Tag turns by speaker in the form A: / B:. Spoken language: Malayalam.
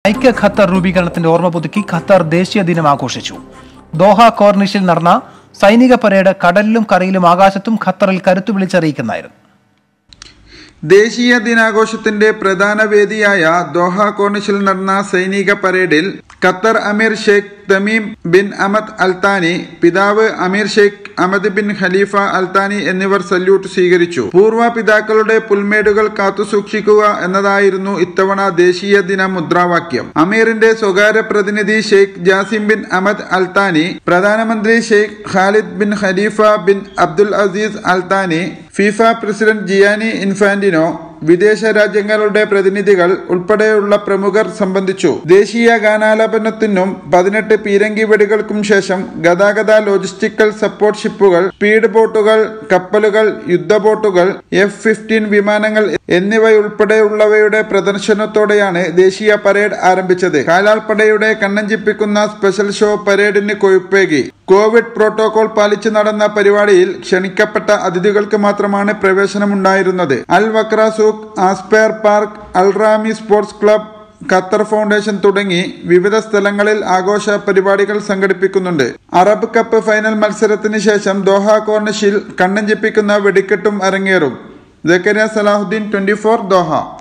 A: ഐക്യ ഖത്തർ രൂപീകരണത്തിന്റെ ഓർമ്മ പുതുക്കി ഖത്തർ ദേശീയ ദിനം ആഘോഷിച്ചു ദോഹ കോർണിഷിൽ നടന്ന സൈനിക പരേഡ് കടലിലും കരയിലും ആകാശത്തും ഖത്തറിൽ കരുത്തു വിളിച്ചറിയിക്കുന്നതായിരുന്നു
B: ദേശീയ ദിനാഘോഷത്തിന്റെ പ്രധാന വേദിയായ ദോഹ കോർണിഷിൽ നടന്ന സൈനിക പരേഡിൽ ഖത്തർ അമീർ Sheikh Tamim bin Ahmed Al Thani പിതാവ് അമീർ Sheikh Ahmed bin Khalifa Al Thani എന്നിവർ സല്യൂട്ട് സ്വീകരിച്ചു പൂർവ്വ പിതാക്കളുടെ പുൽമേടുകൾ കാത്തുസൂക്ഷിക്കുക എന്നതായിരുന്നു ഇത്തവണ ദേശീയ ദിന മുദ്രാവാക്യം അമീറിന്റെ സ്വകാര്യ പ്രതിനിധി Sheikh Jassim bin Ahmed Al Thani പ്രധാനമന്ത്രി Sheikh Khalid bin Khalifa bin Abdul Aziz Al Thani FIFA president Gianni Infantino വിദേശ രാജ്യങ്ങളുടെ പ്രതിനിധികൾ ഉൾപ്പെടെയുള്ള പ്രമുഖർ സംബന്ധിച്ചു ദേശീയ ഗാനാലാപനത്തിനും പതിനെട്ട് പീരങ്കി വെടികൾക്കും ശേഷം ഗതാഗത ലോജിസ്റ്റിക്കൽ സപ്പോർട്ട് ഷിപ്പുകൾ സ്പീഡ് ബോട്ടുകൾ കപ്പലുകൾ യുദ്ധബോട്ടുകൾ എഫ് ഫിഫ്റ്റീൻ വിമാനങ്ങൾ എന്നിവയുൾപ്പെടെയുള്ളവയുടെ പ്രദർശനത്തോടെയാണ് ദേശീയ പരേഡ് ആരംഭിച്ചത് കാലാൾപ്പടയുടെ കണ്ണഞ്ചിപ്പിക്കുന്ന സ്പെഷ്യൽ ഷോ പരേഡിന് കൊഴുപ്പേകി കോവിഡ് പ്രോട്ടോകോൾ പാലിച്ചു നടന്ന പരിപാടിയിൽ ക്ഷണിക്കപ്പെട്ട അതിഥികൾക്ക് മാത്രമാണ് പ്രവേശനമുണ്ടായിരുന്നത് Al Wakra Souq Aspire Park അൽറാമി സ്പോർട്സ് ക്ലബ് ഖത്തർ ഫൗണ്ടേഷൻ തുടങ്ങി വിവിധ സ്ഥലങ്ങളിൽ ആഘോഷ പരിപാടികൾ സംഘടിപ്പിക്കുന്നുണ്ട് അറബ് കപ്പ് ഫൈനൽ മത്സരത്തിന് ശേഷം ദോഹ കോർണിഷിൽ കണ്ണഞ്ചിപ്പിക്കുന്ന വെടിക്കെട്ടും അരങ്ങേറും Zakariya Salahuddin twenty four Doha